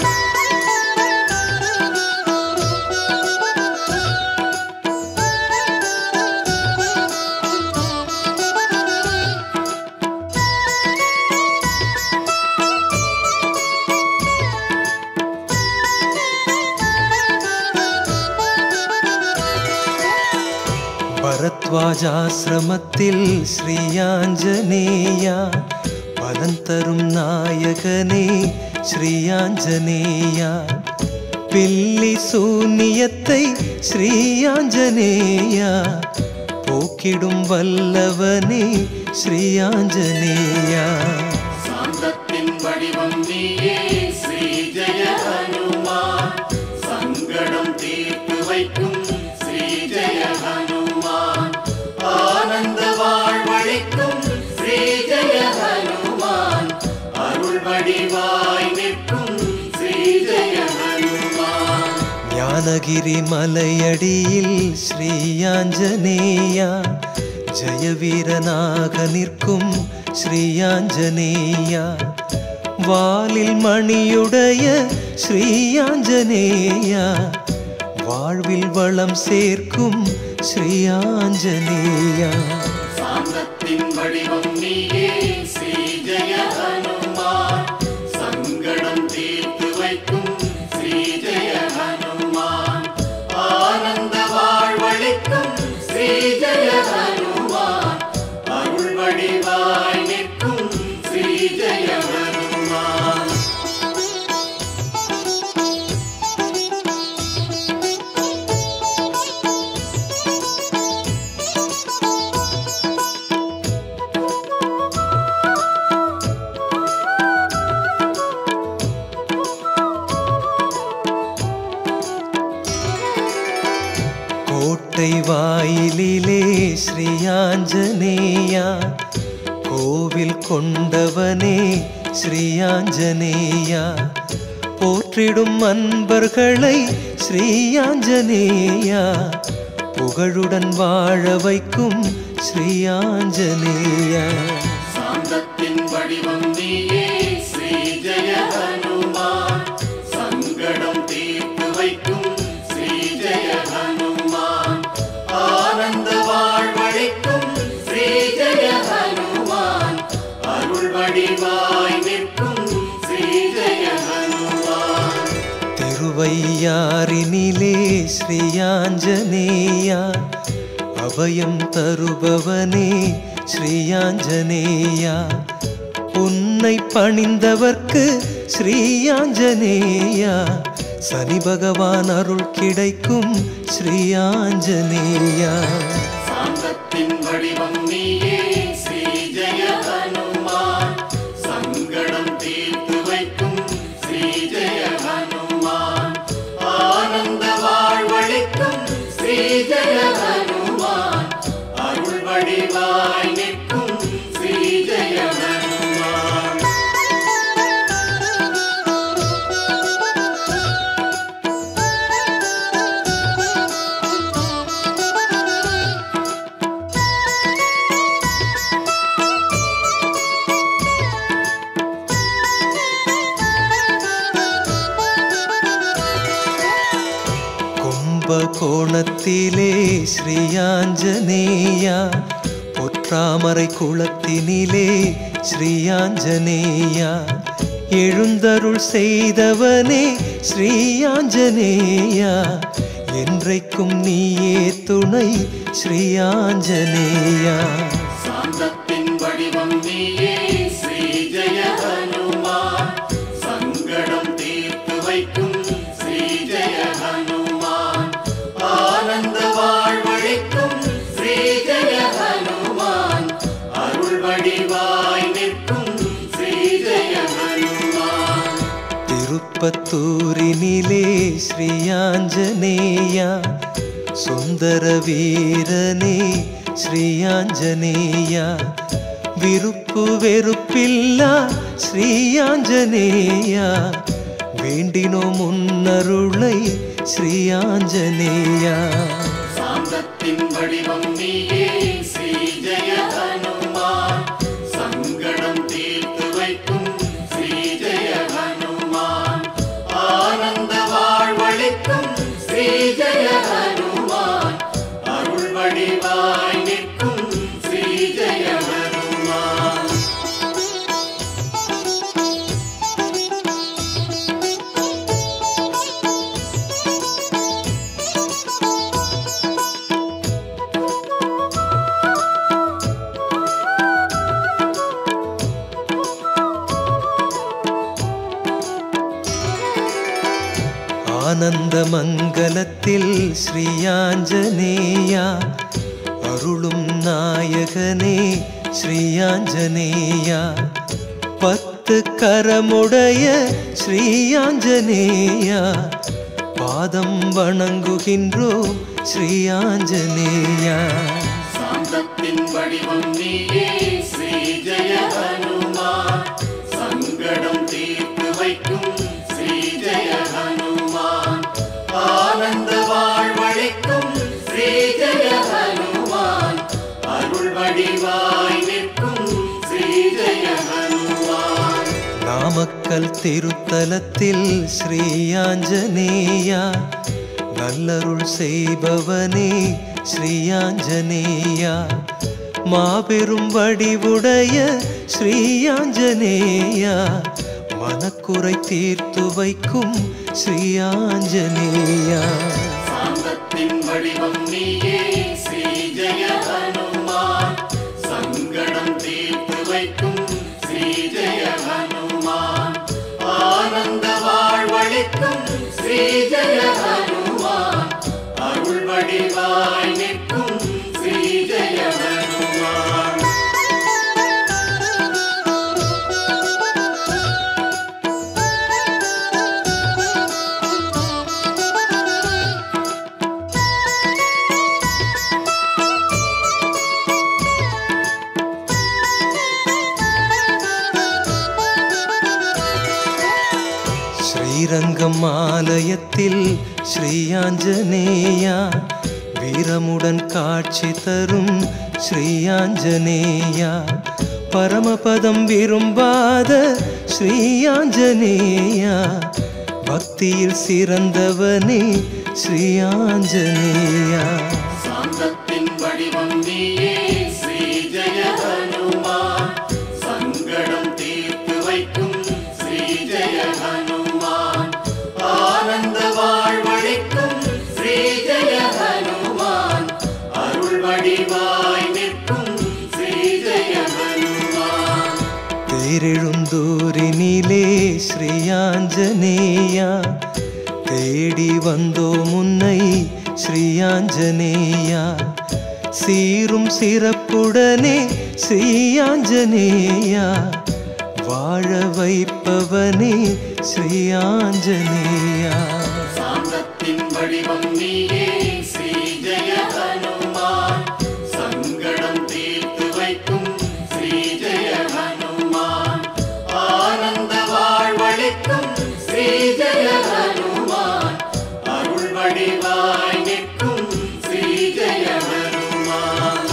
பரத்வாஜாசிரமத்தில் ஸ்ரீயாஞ்சனேயா பலன் தரும் நாயகனே ஸ்ரீயாஞ்சனேயா பில்லி சூனியத்தை ஸ்ரீயாஞ்சனேயா போக்கிடும் வல்லவனே ஸ்ரீயாஞ்சனேயா சாந்தத்தின் வடிவம் நீயே ஸ்ரீ ஜெய ஹனுமான் சங்கடம் தீர்த்து வைக்கும் ஸ்ரீ ஜெய ஹனுமான் ஆனந்த வாழ்வழிக்கும் ஸ்ரீ ஜெய ஹனுமான் அருள் வடிவாய் நிற்கும் ஸ்ரீ ஜெய ஹனுமான் ஞானகிரி மலையடியில் ஸ்ரீயாஞ்சனேயா ஜெயவீரனாக நிற்கும் ஸ்ரீயாஞ்சனேயா வாலில் மணியுடைய ஸ்ரீயாஞ்சனேயா வாழ்வில் வளம் சேர்க்கும் ஸ்ரீயாஞ்சனேயா சாந்தத்தின் வடிவம் நீயே ஸ்ரீ ஜெய ஹனுமான் சங்கடம் தீர்த்து வைக்கும் ஸ்ரீ ஜெய ஹனுமான் ஆனந்த வாழ்வழிக்கும் ஸ்ரீ ஜெய ஹனுமான் அருள் வடிவாய் நிற்கும் ஸ்ரீ ஜெய ஹனுமான் கோட்டை வாயிலிலே ஸ்ரீயாஞ்சனேயா கோவில் கொண்டவனே ஸ்ரீயாஞ்சனேயா போற்றிடும் அன்பர்களை ஸ்ரீயாஞ்சனேயா புகழுடன் வாழ வைக்கும் ஸ்ரீயாஞ்சனேயா சாந்தத்தின் வடிவம் நீயே ஸ்ரீ ஜெய ஹனுமான் சங்கடம் தீர்த்து வைக்கும் ஸ்ரீ ஜெய ஹனுமான் ஆனந்த வாழ்வழிக்கும் ஸ்ரீ ஜெய ஹனுமான் அருள் வடிவாய் நிற்கும் ஸ்ரீ ஜெய ஹனுமான் திருவையாறினிலே ஸ்ரீயாஞ்சனேயா அபயம் தருபவனே ஸ்ரீயாஞ்சனேயா உன்னை பணிந்தவர்க்கு ஸ்ரீயாஞ்சனேயா சனி பகவான் அருள் கிடைக்கும் ஸ்ரீயாஞ்சனேயா சாந்தத்தின் வடிவம் நீயே ஸ்ரீ ஜெய ஹனுமான் சங்கடம் தீர்த்து வைக்கும் ஸ்ரீ ஜெய ஹனுமான் ஆனந்த வாழ்வழிக்கும் ஸ்ரீ ஜெய ஹனுமான் அருள் வடிவாய் நிற்கும் ஸ்ரீ ஜெய ஹனுமான் கும்பகோணத்திலே ஸ்ரீயாஞ்சனேயா பொற்றாமரை குளத்தினிலே ஸ்ரீயாஞ்சனேயா எழுந்தருள் செய்தவனே ஸ்ரீயாஞ்சனேயா என்றைக்கும் நீயே துணை ஸ்ரீயாஞ்சனேயா சாந்தத்தின் வடிவம் நீயே ஸ்ரீ ஜெய ஹனுமான் சங்கடம் தீர்த்து வைக்கும் ஸ்ரீ ஜெய ஹனுமான் ஆனந்த வாழ்வழிக்கும் ஸ்ரீ ஜெய ஹனுமான் அருள் வடிவாய் நிற்கும் ஸ்ரீ ஜெய ஹனுமான் திருப்பத்தூரினிலே ஸ்ரீயாஞ்சனேயா சுந்தர வீரனே ஸ்ரீயாஞ்சனேயா விருப்பு வெறுப்பில்லா ஸ்ரீயாஞ்சனேயா வேண்டினோ முன்னருளை ஸ்ரீயாஞ்சனேயா சாந்தத்தின் வடிவம் நீயே ஸ்ரீ ஜெய ஹனுமான் சங்கடம் தீர்த்து வைக்கும் ஸ்ரீ ஜெய ஹனுமான் ஆனந்த வாழ்வழிக்கும் ஸ்ரீ ஜெய ஹனுமான் அருள் வடிவாய் நிற்கும் ஸ்ரீ ஜெய ஹனுமான் ஆனந்த மங்கலத்தில் ஸ்ரீயாஞ்சனேயா அருளும் நாயகனே ஸ்ரீயாஞ்சனேயா பத்து கரமுடைய ஸ்ரீயாஞ்சனேயா பாதம் வணங்குகின்றோம் ஸ்ரீயாஞ்சனேயா சாந்த சாந்தத்தின் வடிவம் நீயே ஸ்ரீ ஜெய ஹனுமான் சங்கடம் தீர்த்து வைக்கும் ஸ்ரீ ஜெய ஹனுமான் ஆனந்த வாழ்வழிக்கும் ஸ்ரீ ஜெய ஹனுமான் அருள் வடிவாய் நிற்கும் ஸ்ரீ ஜெய ஹனுமான் நாமக்கல் திருத்தலத்தில் ஸ்ரீயாஞ்சனேயா நல்லருள் செய்பவனே ஸ்ரீயாஞ்சனேயா மாபெரும் வடிவுடைய ஸ்ரீயாஞ்சனேயா மனக்குறை தீர்த்து வைக்கும் ஸ்ரீயாஞ்சனேயா சாந்தத்தின் வடிவம் நீயே ஸ்ரீ ஜெய ஹனுமான் சங்கடம் தீர்த்து வைக்கும் ஸ்ரீ ஜெய ஹனுமான் ஆனந்த வாழ்வழிக்கும் ஸ்ரீ ஜெய ஹனுமான் அருள் வடிவாய் நிற்கும் ஸ்ரீ ஜெய ஹனுமான் ஸ்ரீரங்கம் ஆலயத்தில் ஸ்ரீயாஞ்சனேயா வீரமுடன் காட்சி தரும் ஸ்ரீயாஞ்சனேயா பரமபதம் விரும்பாத ஸ்ரீயாஞ்சனேயா பக்தியில் சிறந்தவனே ஸ்ரீயாஞ்சனேயா சாந்தத்தின் வடிவம் நீயே ஸ்ரீ ஜெய ஹனுமான் சங்கடம் தீர்த்து வைக்கும் ஸ்ரீ ஜெய ஹனுமான் ஆனந்த வாழ்வழிக்கும் ஸ்ரீ ஜெய ஹனுமான் அருள் வடிவாய் நிற்கும் ஸ்ரீ ஜெய ஹனுமான் தேரெழுந்தூரினிலே ஸ்ரீயாஞ்சனேயா தேடி வந்தோ முன்னை ஸ்ரீயாஞ்சனேயா சீரும் சிறப்புடனே ஸ்ரீயாஞ்சனேயா வாழ வைப்பவனே ஸ்ரீயாஞ்சனேயா சாந்தத்தின் வடிவம் நீயே ஸ்ரீ ஜெய ஹனுமான் சங்கடம் தீர்த்து வைக்கும் ஸ்ரீ ஜெய ஹனுமான் ஆனந்த வாழ்வழிக்கும் ஸ்ரீ ஜெய ஹனுமான் அருள் வடிவாய் நிற்கும் ஸ்ரீ ஜெய ஹனுமான்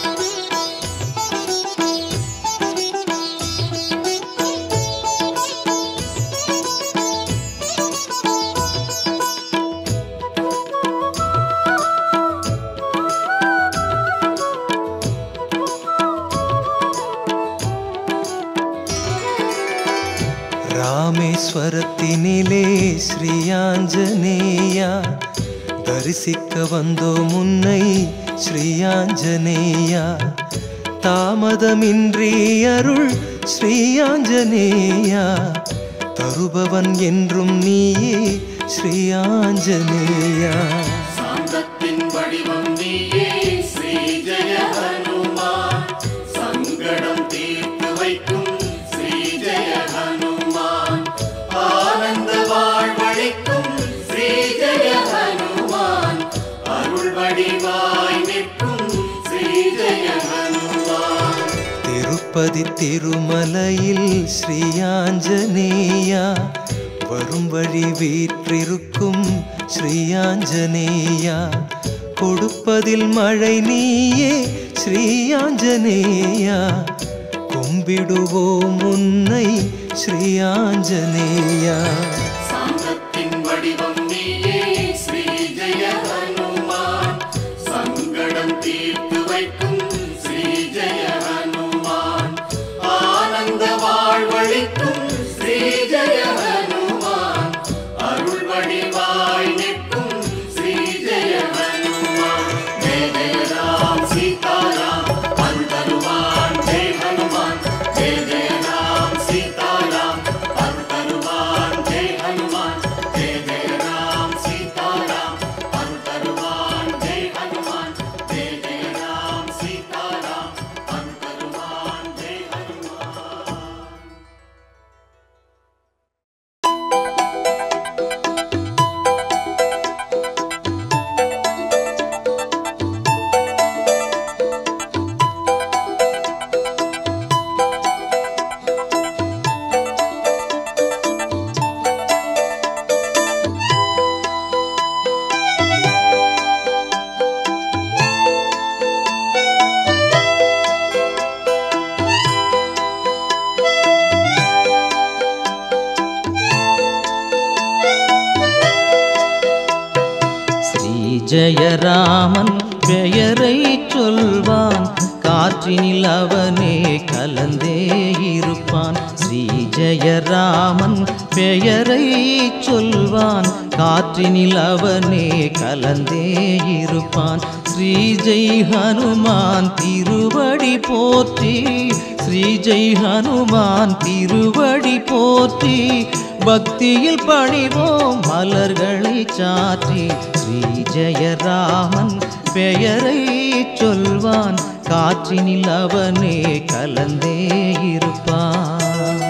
ராமேஸ்வரத்தினிலே ஸ்ரீயாஞ்சனேயா தரிசிக்க வந்தோ முன்னை ஸ்ரீயாஞ்சனேயா தாமதமின்றி அருள் ஸ்ரீயாஞ்சனேயா தருபவன் என்றும் நீயே ஸ்ரீயாஞ்சனேயா சாந்தத்தின் வடிவம் நீயே ஸ்ரீ ஜெய ஹனுமான் சங்கடம் தீர்த்து வைக்கும் ஸ்ரீ ஜெய ஹனுமான் ஆனந்த வாழ்வழிக்கும் ஸ்ரீ ஜெய ஹனுமான் அருள் வடிவாய் நிற்கும் ஸ்ரீ ஜெய ஹனுமான் திருப்பதி திருமலையில் ஸ்ரீயாஞ்சனேயா வரும் வழி வீற்றிருக்கும் ஸ்ரீயாஞ்சனேயா கொடுப்பதில் மழை நீயே ஸ்ரீயாஞ்சனேயா கும்பிடுவோம் உன்னை ஸ்ரீயாஞ்சனேயா சாந்தத்தின் வடிவம் நீயே ஸ்ரீ ஜெய ஹனுமான் சங்கடம் தீர்த்து வைக்கும் ஸ்ரீ ஜெய ஹனுமான் ஆனந்த வாழ்வழிக்கும் ஸ்ரீ ஜெய ஹனுமான் அருள் வடிவாய் நிற்கும் ஸ்ரீ ஜெய ஹனுமான் ஜெய ஜெய ராம் சீதாராம் அருள் தருவான் ஜெய் ஹனுமான் ஜெய ஜெய ராம் சீதாராம் அருள் தருவான் ஜெய் ஹனுமான் ஜெயராமன் பெயரை சொல்வான் காற்றினில் அவனே கலந்தே இருப்பான் ஸ்ரீ ஜெயராமன் பெயரை சொல்வான் காற்றினில் அவனே கலந்தே இருப்பான் ஸ்ரீ ஜெய் ஹனுமான் திருவடி போற்றி ஸ்ரீ ஜெய் ஹனுமான் திருவடி போற்றி பக்தியில் பணிவோம் மலர்களை சாற்றி ஸ்ரீ ஜெயராமன் பெயரை சொல்வான் காற்றினில் அவனே கலந்தே இருப்பான்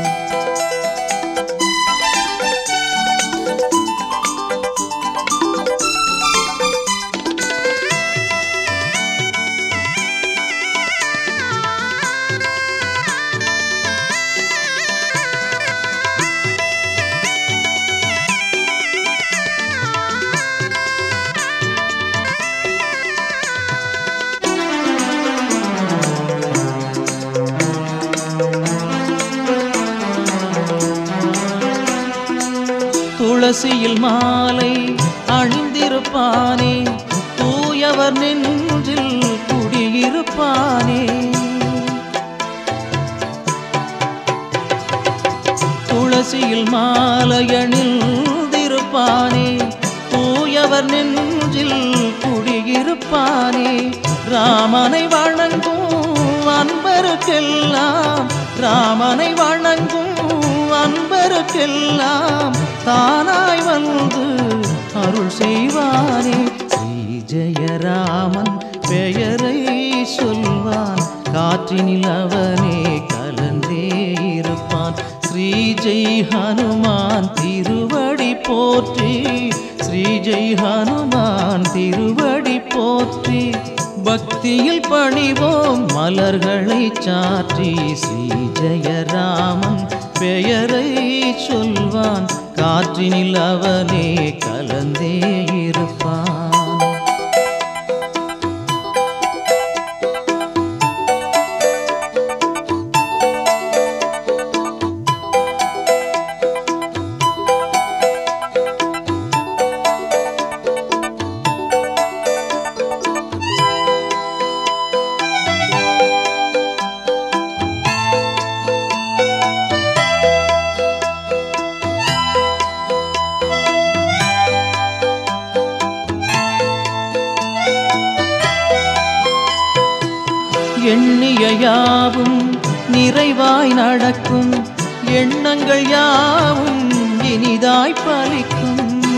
துளசியில் மாலை அணிந்திருப்பானே தூயவர் நெஞ்சில் குடியிருப்பானே துளசியில் மாலை அணிந்திருப்பானே தூயவர் நெஞ்சில் குடியிருப்பானே ராமனை வணங்கும் அன்பருக்கெல்லாம் ராமனை வணங்கும் அன்பருக்கெல்லாம் தானாய் வந்து அருள் செய்வானே ஸ்ரீ ஜெயராமன் பெயரை சொல்வான் காற்றினில் அவனே கலந்தே இருப்பான் ஸ்ரீ ஜெய் ஹனுமான் திருவடி போற்றி ஸ்ரீ ஜெய் ஹனுமான் திருவடி போற்றி பக்தியில் பணிவோம் மலர்களை சாற்றி ஸ்ரீ ஜெயராமன் பெயரை சொல்வான் காற்றினில் அவனே கலந்தே இருப்பான் எண்ணிய யாவும் நிறைவாய் நடக்கும் எண்ணங்கள் யாவும் இனிதாய் பலிக்கும்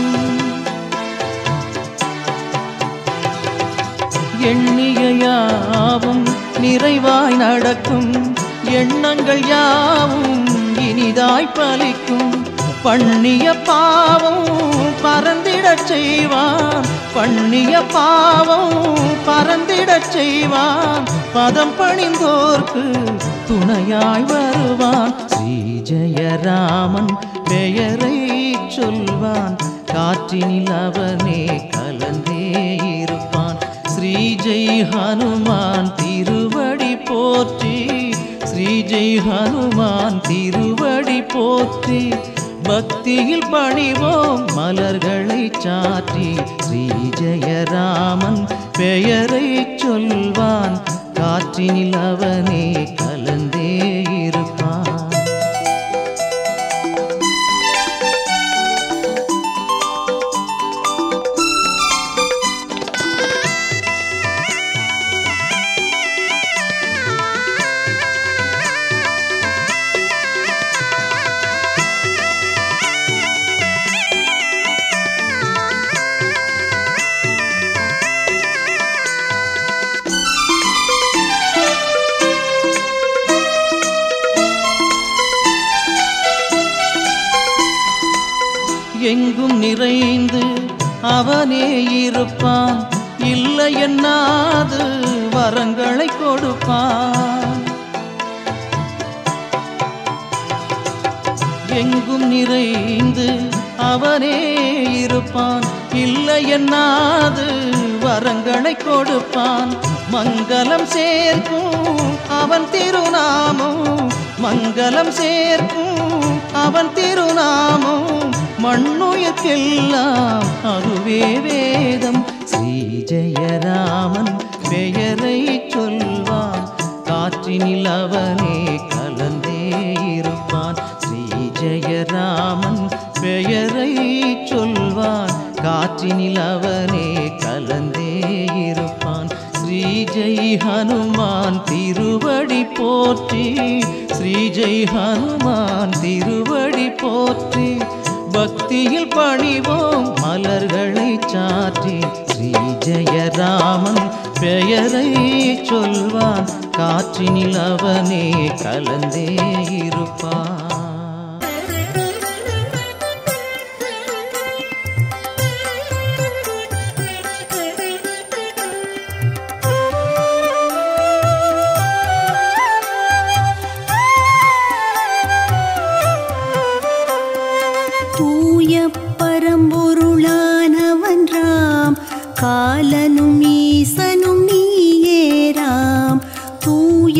எண்ணிய யாவும் நிறைவாய் நடக்கும் எண்ணங்கள் யாவும் இனிதாய் பலிக்கும் பண்ணிய பாவம் பறந்திடச் செய்வான் பண்ணிய பாவம் பறந்திடச் செய்வான் பதம் பணிந்தோர்க்கு துணையாய் வருவான் ஸ்ரீ ஜெயராமன் பெயரை சொல்வான் காற்றினில் அவனே கலந்தே இருப்பான் ஸ்ரீ ஜெய் ஹனுமான் திருவடி போற்றி ஸ்ரீ ஜெய் ஹனுமான் திருவடி போற்றி பக்தியில் பணிவோம் மலர்களை சாற்றி ஸ்ரீ ஜெயராமன் பெயரை சொல்வான் காற்றினில் அவனே கலந்தே இருப்பான் எங்கும் நிறைந்து அவனே இருப்பான் இல்லை என்னாது வரங்களை கொடுப்பான் எங்கும் நிறைந்து அவனே இருப்பான் இல்லை என்னாது வரங்களை கொடுப்பான் மங்களம் சேர்க்கும் அவன் திருநாமம் மங்களம் சேர்க்கும் அவன் திருநாமம் மண்ணுயிர்க்கெல்லாம் அதுவே வேதம் ஸ்ரீ ஜெயராமன் பெயரை சொல்வான் காற்றினில் அவனே கலந்தே இருப்பான் ஸ்ரீ ஜெயராமன் பெயரை சொல்வான் காற்றினில் அவனே கலந்தே இருப்பான் ஸ்ரீ ஜெய் ஹனுமான் திருவடி போற்றி ஸ்ரீ ஜெய் ஹனுமான் திருவடி போற்றி பக்தியில் பணிவோம் மலர்களை சாற்றி ஸ்ரீ ஜெயராமன் பெயரை சொல்வான் காற்றினில் அவனே கலந்தே இருப்பான் தூய பரம்பொருளானவன் ராம் காலனும் ஈசனும் நீயேராம் தூய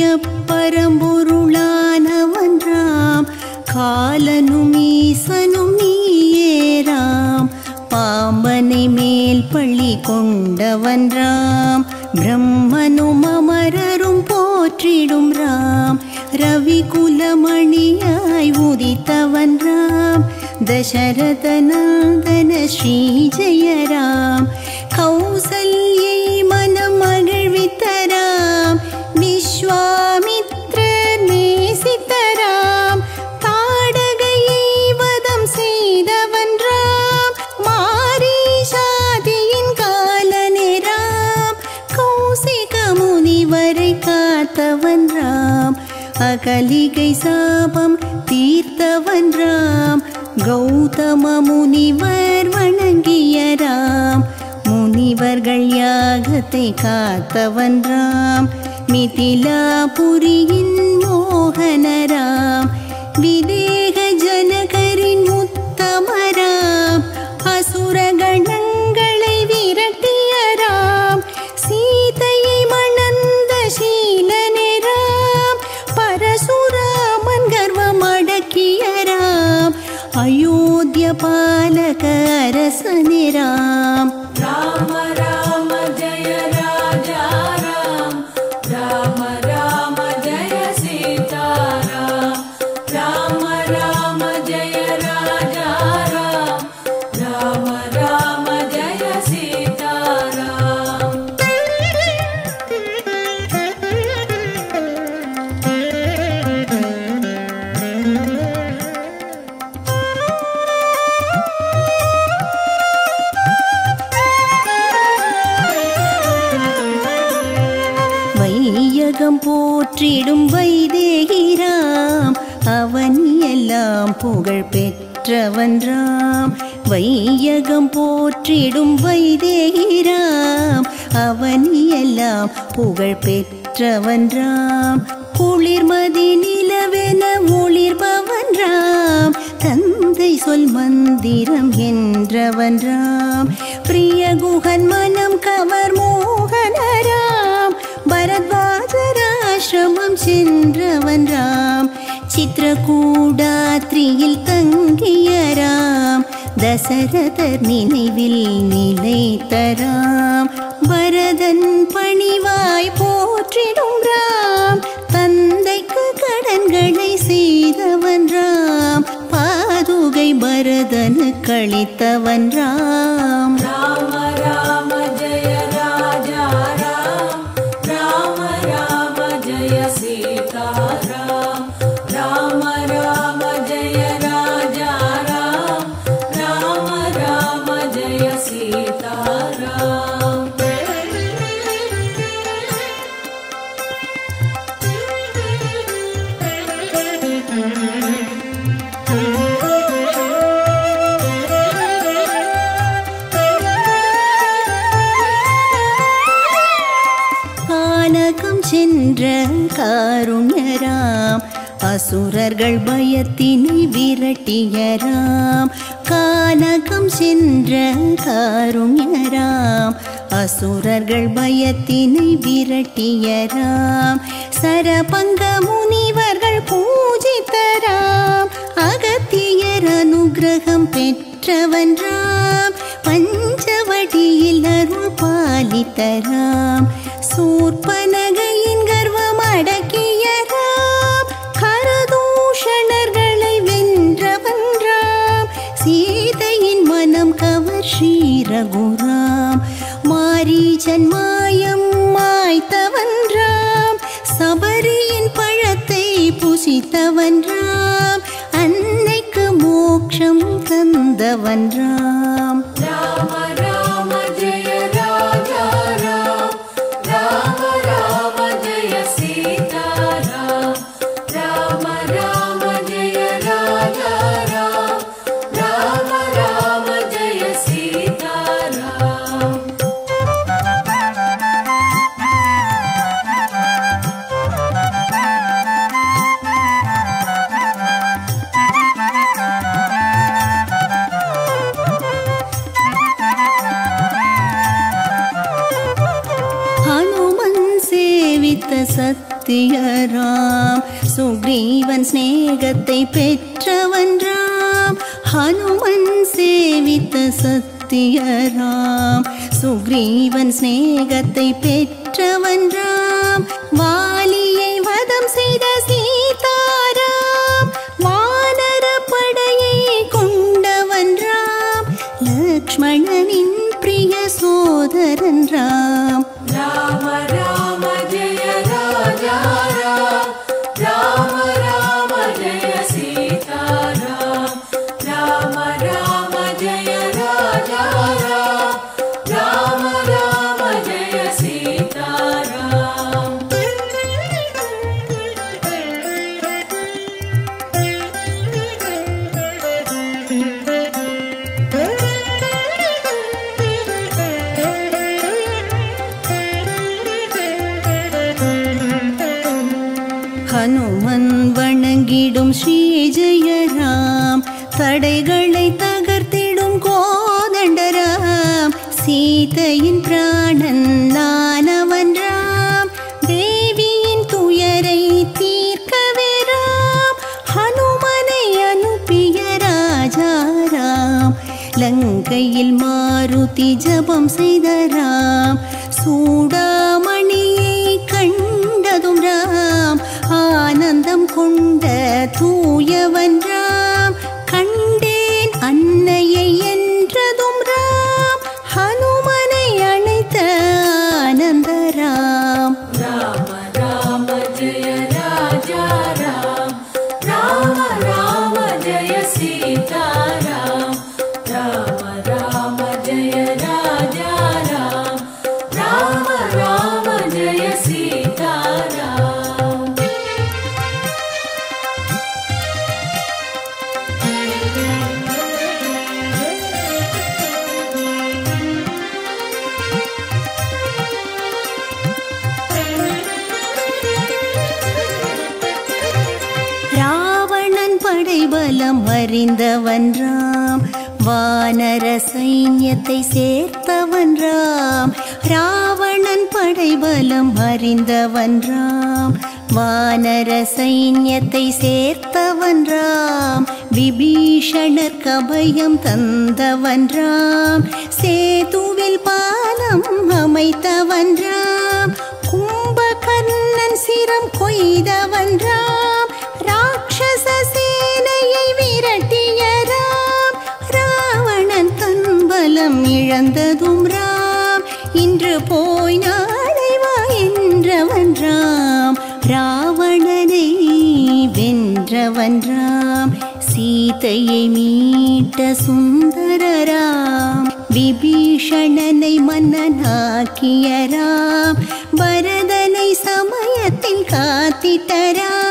பரம்பொருளானவன் ராம் காலனும் ஈசனும் நீயேராம் பாம்பனை மேல் பள்ளி கொண்டவன் ராம் பிரம்மனும் அமரரும் போற்றிடும் ராம் ரவி குலமணியாய் உதித்தவன் ராம் தசரதநாதன ஸ்ரீ ஜெயராம் கௌசல்யை மனம் மகிழ்வித்தராம் விஸ்வாமித்ர நேசித்தராம் தாடகையை வதம் செய்தவன் ராம் மாரீஷாதியின் காலனேராம் கௌசிக முனிவரை காத்தவன் ராம் அகலிகை சாபம் தீர்த்தவன் ராம் கௌதம முனிவர் வணங்கிய ராம் முனிவர்கள் யாகத்தை காத்தவன் ராம் மிதிலாபுரியின் மோகனராம் விதேக ஜனகரின் உத்தமராம் அசுரகணங்களை விரட்டியராம் சீதையை மணந்த சீலனராம் பரசுராமன் கர்வம் அடக்கியராம் அயோத்திய பாலக அரசனிராம் राम राम जय राजा राम राम राम जय सीताराम राम राम जय राजा राम राम राम जय सीताराम வையகம் போற்றிடும் வைதேகிராம் அவன் எல்லாம் புகழ் பெற்றவன் ராம் வையகம் போற்றிடும் வைதேகிராம் அவன் எல்லாம் புகழ் பெற்றவன் ராம் குளிர்மதி நிலவென ஒளிர்பவன் ராம் தந்தை சொல் மந்திரம் என்றவன் ராம் பிரிய குகன் மனம் கவர் மோகனராம் பரத்வாஜராசிரமம் சென்றவன் ராம் சித்திரகூடாத்ரியில் தங்கிய ராம் தசரதர் நினைவில் நிலைத்தராம் பரதன் பணிவாய் போற்றிடும் ராம் தந்தைக்கு கடன்களை செய்தவன் ராம் பாதுகை பரதனு கழித்தவன் ராம் राम राम जय राजा राम राम राम जय सीताराम राम राम जय राजा राम राम राम जय सीताराम கானகம் சென்ற காருண்யராம் அசுரர்கள் பயத்தினை விரட்டியராம் கானகம் சென்ற காருண்யராம் அசுரர்கள் பயத்தினை விரட்டியராம் சரபங்க முனிவர்கள் பூஜித்தராம் அகத்தியர் அனுகிரகம் பெற்றவன் ராம் பஞ்சவடியில் அருள் பாலித்தராம் சூர்பனகையின் கர்வம் அடக்கியராம் கரதூஷணர்களை வென்றவன்றாம் சீதையின் மனம் கவர் ஸ்ரீரகுராம் மாரீச்சன் மாயம் மாய்த்தவன்றாம் சபரியின் பழத்தை புசித்தவன்றாம் அன்னைக்கு மோட்சம் தந்தவன்றாம் राम राम जय राजा राम राम राम जय सीता राम राम राम जय राजा राम राम राम जय सीता राम ஹனுமன் சேவித்த சத்தியராம் சுக்ரீவன் சிநேகத்தை பெற்றவன் ராம் ஹனுமன் சேவித்த சத்தியராம் சுக்ரீவன் சிநேகத்தை பெற்றவன் ராம் வாலியை வதம் செய்த சீதாராம் வானர படையை கொண்டவன் ராம் லக்ஷ்மணனின் பிரிய சோதரன் ராம் राम राम जय राजा राम राम राम जय सीता राम राम राम जय राजा राम राम राम जय सीता राम ஹனுமன் வணங்கிடும் ஸ்ரீ ஜெயராம் தடைகளை தகர்த்திடும் கோதண்டராம் சீதையின் பிராணன் நானவன் ராம் தேவியின் துயரை தீர்க்கவே ராம் ஹனுமனை அனுப்பிய ராஜாராம் லங்கையில் மாருதி ஜபம் செய்த ராம் சூடாமணியை கண்டதும் ராம் ஆனந்தம் கொண்ட தூயவன் ராம் கண்டேன் அன்னையை என்றதும் ராம் ஹனுமனை அழைத்த ஆனந்த ராம் राम राम जय राजा राम राम राम जय सीता राम राम राम जय राजा राम राम राम जय सीता राम ராவணன் படைபலம் அறிந்தவன் ராம் வானர சைன்யத்தை சேர்த்தவன் ராம் ராவணன் படைபலம் அறிந்தவன் ராம் வானர சைன்யத்தை சேர்த்தவன் ராம் விபீஷணர் கபயம் தந்தவன் ராம் சேதுவில் பாலம் அமைத்தவன் ராம் கும்பகர்ணன் சிரம் கொய்தவன் ராம் ராட்சச சேனையை விரட்டிய ராம் ராவணன் தன் பலம் இழந்ததும் ராம் இன்று போய் நாளை வா என்றவன் ராம் ராவணனை வென்றவன் ராம் சீதையை மீட்ட சுந்தரராம் விபீஷணனை மன்னனாக்கிய ராம் பரதனை சமயத்தில் காத்திட்டராம்